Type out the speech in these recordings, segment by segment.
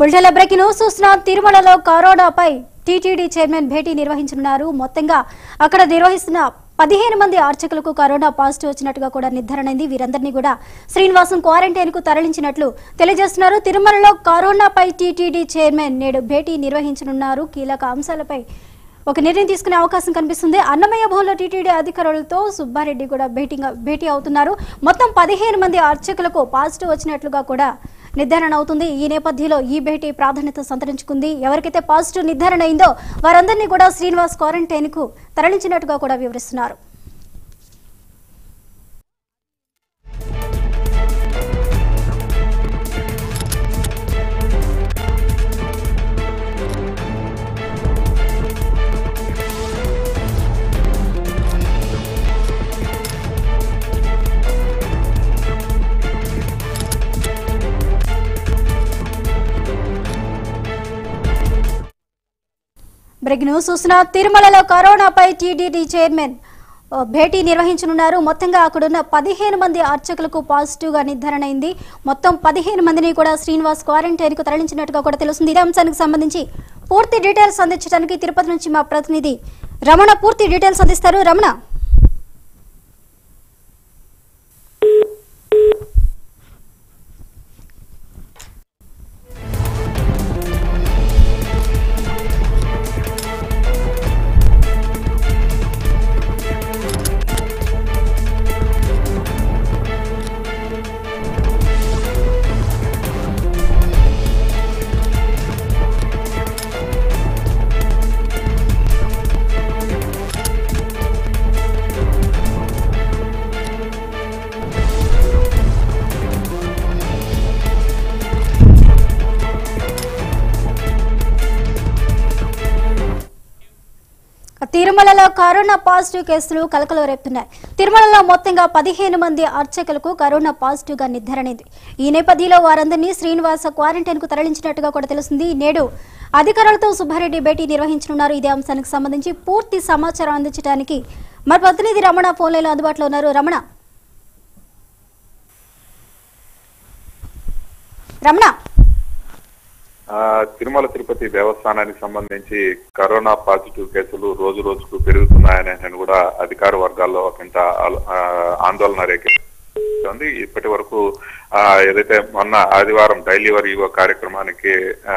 బుల్టెల breaking news చూస్తున్నాం తిరుమలలో కరోనాపై టీటీడీ చైర్మన్ భేటీ నిర్వహించనున్నారు మొత్తంగా అక్కడ నిర్వహిస్తున్న పదిహేను మంది అర్చకులకు కరోనా పాజిటివ్ వచ్చినట్టుగా కూడా నిర్ధారణ అయింది వీరందరినీ కూడా శ్రీనివాసం క్వారంటైన్ కు తరలించినట్లు తెలియజేస్తున్నారు తిరుమలలో కరోనాపై టీటీడీ చైర్మన్ నేడు భేటీ నిర్వహించనున్నారు కీలక అంశాలపై ఒక నిర్ణయం తీసుకునే అవకాశం కనిపిస్తుంది అన్నమయ్య భవన్లో టీటీడీ అధికారులతో సుబ్బారెడ్డి కూడా భేటీ భేటీ అవుతున్నారు మొత్తం పదిహేను మంది అర్చకులకు పాజిటివ్ వచ్చినట్లుగా కూడా నిర్ధారణ అవుతుంది ఈ నేపథ్యంలో ఈ భేటీ ప్రాధాన్యత సంతరించుకుంది ఎవరికైతే పాజిటివ్ నిర్ధారణ అయిందో వారందరినీ కూడా శ్రీనివాస్ క్వారంటైన్ కు తరలించినట్టుగా కూడా వివరిస్తున్నారు బ్రేక్ న్యూస్ చూసిన తిరుమలలో కరోనాపై టీటీడీ చైర్మన్ ఆ, భేటీ నిర్వహించనున్నారు మొత్తంగా అక్కడున్న పదిహేను మంది అర్చకులకు పాజిటివ్ గా నిర్ధారణ అయింది మొత్తం పదిహేను మందిని కూడా శ్రీనివాస్ క్వారంటైన్ కు తరలించినట్టుగా కూడా తెలుస్తుంది ఇదే అంశానికి సంబంధించి పూర్తి డీటెయిల్స్ అందించడానికి తిరుపతి నుంచి మా ప్రతినిధి రమణ పూర్తి డీటెయిల్స్ అందిస్తారు రమణ తిరుమలలో కరోనా పాజిటివ్ కేసులు కలకలం రేపుతున్నాయి తిరుమలలో మొత్తంగా పదిహేను మంది అర్చకులకు కరోనా పాజిటివ్ గా నిర్ధారణైంది ఈ నేపథ్యంలో వారందరినీ శ్రీనివాస క్వారంటైన్ కు తరలించినట్టుగా కూడా తెలుస్తుంది నేడు అధికారులతో సుబ్బారెడ్డి భేటీ నిర్వహించనున్నారు ఇదే అంశానికి సంబంధించి పూర్తి సమాచారం అందించడానికి మా ప్రతినిధి రమణ ఫోన్ లైన్లో అందుబాటులో ఉన్నారు రమణ రమణ ఆ, తిరుమల తిరుపతి దేవస్థానానికి సంబంధించి కరోనా పాజిటివ్ కేసులు రోజు రోజుకు పెరుగుతున్నాయని నేను కూడా అధికార వర్గాల్లో ఒకంత ఆల- ఆ, ఆందోళన రేకెత్తుంది ఇప్పటి వరకు ఆ, ఏదైతే మొన్న ఆదివారం డైలీవర్ ఈవో కార్యక్రమానికి ఆ,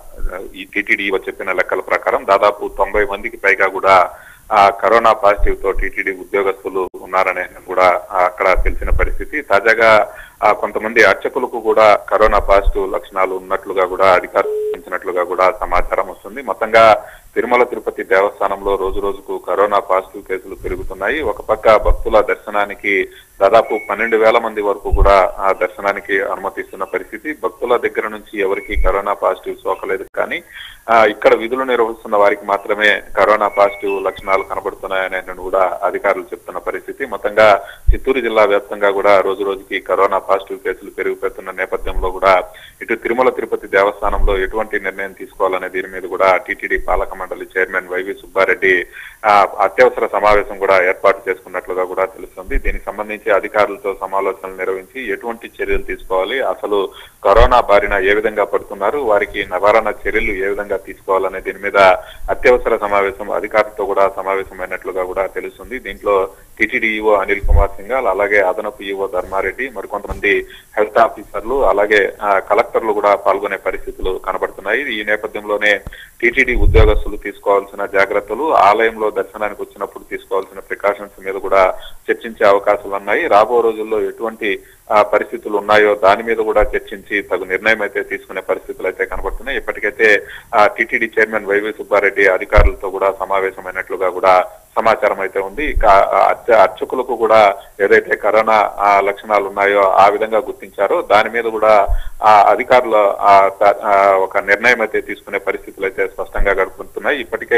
ఈ టీటీడీ ఈవో చెప్పిన లెక్కల ప్రకారం దాదాపు తొంభై మందికి పైగా కూడా ఆ కరోనా పాజిటివ్ తో టీటీడీ ఉద్యోగస్తులు ఉన్నారనే కూడా ఆ, అక్కడ తెలిసిన పరిస్థితి తాజాగా ఆ, కొంతమంది అర్చకులకు కూడా కరోనా పాజిటివ్ లక్షణాలు ఉన్నట్లుగా కూడా అధికారులు సూచించినట్లుగా కూడా సమాచారం వస్తుంది మొత్తంగా తిరుమల తిరుపతి దేవస్థానంలో రోజు రోజుకు కరోనా పాజిటివ్ కేసులు పెరుగుతున్నాయి ఒక పక్క భక్తుల దర్శనానికి దాదాపు పన్నెండు వేల మంది వరకు కూడా ఆ దర్శనానికి అనుమతిస్తున్న పరిస్థితి భక్తుల దగ్గర నుంచి ఎవరికి కరోనా పాజిటివ్ సోకలేదు కానీ ఆ, ఇక్కడ విధులు నిర్వహిస్తున్న వారికి మాత్రమే కరోనా పాజిటివ్ లక్షణాలు కనబడుతున్నాయని నేను కూడా అధికారులు చెప్తున్న పరిస్థితి మొత్తంగా చిత్తూరు జిల్లా వ్యాప్తంగా కూడా రోజు రోజుకి కరోనా పాజిటివ్ కేసులు పెరిగిపోతున్న నేపథ్యంలో కూడా ఇటు తిరుమల తిరుపతి దేవస్థానంలో ఎటువంటి నిర్ణయం తీసుకోవాలనే దీని మీద కూడా టీటీడీ పాలక మండలి చైర్మన్ వైవి సుబ్బారెడ్డి ఆ, అత్యవసర సమావేశం కూడా ఏర్పాటు చేసుకున్నట్లుగా కూడా తెలుస్తుంది దీనికి సంబంధించి అధికారులతో సమాలోచనలు నిర్వహించి ఎటువంటి చర్యలు తీసుకోవాలి అసలు కరోనా బారిన ఏ విధంగా పడుతున్నారు వారికి నివారణ చర్యలు ఏ విధంగా తీసుకోవాలనే దీని మీద అత్యవసర సమావేశం అధికారులతో కూడా సమావేశమైనట్లుగా కూడా తెలుస్తుంది దీంట్లో టీటీడీ ఈఓ అనిల్ కుమార్ సింగాల్ అలాగే అదనపు ఈఓ ధర్మారెడ్డి మరికొంతమంది హెల్త్ ఆఫీసర్లు అలాగే ఆ, కలెక్టర్లు కూడా పాల్గొనే పరిస్థితులు కనబడుతున్నాయి ఈ నేపథ్యంలోనే టీటీడీ ఉద్యోగస్తులు తీసుకోవాల్సిన జాగ్రత్తలు ఆలయంలో దర్శనానికి వచ్చినప్పుడు తీసుకోవాల్సిన ప్రికాషన్స్ మీద కూడా చర్చించే అవకాశాలు ఉన్నాయి రాబో రోజుల్లో ఎటువంటి ఆ, పరిస్థితులు ఉన్నాయో దాని మీద కూడా చర్చించి తగు నిర్ణయం అయితే తీసుకునే పరిస్థితులు అయితే కనబడుతున్నాయి ఇప్పటికైతే టీటీడీ చైర్మన్ వైవి సుబ్బారెడ్డి అధికారులతో కూడా సమావేశమైనట్లుగా కూడా సమాచారం అయితే ఉంది ఇక ఆ అర్చ- అర్చకులకు కూడా ఏదైతే కరోనా ఆ, లక్షణాలు ఉన్నాయో ఆ విధంగా గుర్తించారో దాని మీద కూడా ఆ అధికారులు ఆ, త- ఆ, ఒక నిర్ణయం అయితే తీసుకునే పరిస్థితులు అయితే స్పష్టంగా గడుపుతున్నాయి ఇప్పటికే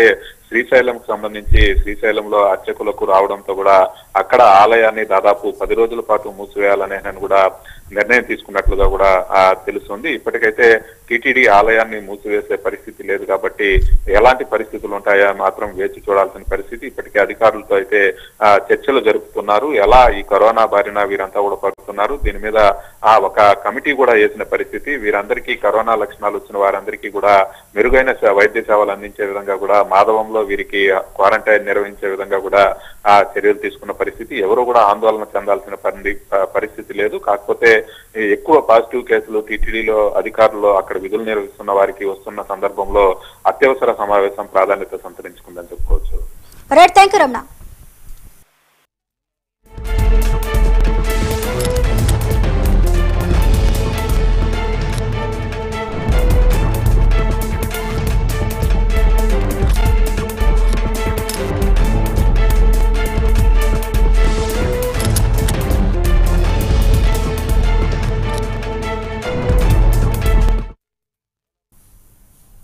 శ్రీశైలంకు సంబంధించి శ్రీశైలంలో అర్చకులకు రావడంతో కూడా అక్కడ ఆలయాన్ని దాదాపు పది రోజుల పాటు మూసివేయాలనే ఆయన కూడా నిర్ణయం తీసుకున్నట్లుగా కూడా ఆ, తెలుస్తుంది ఇప్పటికైతే టిటిడి ఆలయాన్ని మూసివేసే పరిస్థితి లేదు కాబట్టి ఎలాంటి పరిస్థితులు ఉంటాయో మాత్రం వేచి చూడాల్సిన పరిస్థితి ఇప్పటికే అధికారులతో అయితే ఆ, చర్చలు జరుపుతున్నారు ఎలా ఈ కరోనా బారిన వీరంతా కూడా పడుతున్నారు దీని మీద ఆ ఒక కమిటీ కూడా వేసిన పరిస్థితి వీరందరికీ కరోనా లక్షణాలు వచ్చిన వారందరికీ కూడా మెరుగైన సే- వైద్య సేవలు అందించే విధంగా కూడా మాధవంలో వీరికి క్వారంటైన్ నిర్వహించే విధంగా కూడా ఆ చర్యలు తీసుకున్న పరిస్థితి ఎవరు కూడా ఆందోళన చెందాల్సిన పరి- పరిస్థితి లేదు కాకపోతే ఈ ఎక్కువ పాజిటివ్ కేసులు టీటీడీలో అధికారులు అక్కడ విధులు నిర్వహిస్తున్న వారికి వస్తున్న సందర్భంలో అత్యవసర సమావేశం ప్రాధాన్యత సంతరించుకుందని చెప్పుకోవచ్చు రైట్ థ్యాంక్ యూ రమణ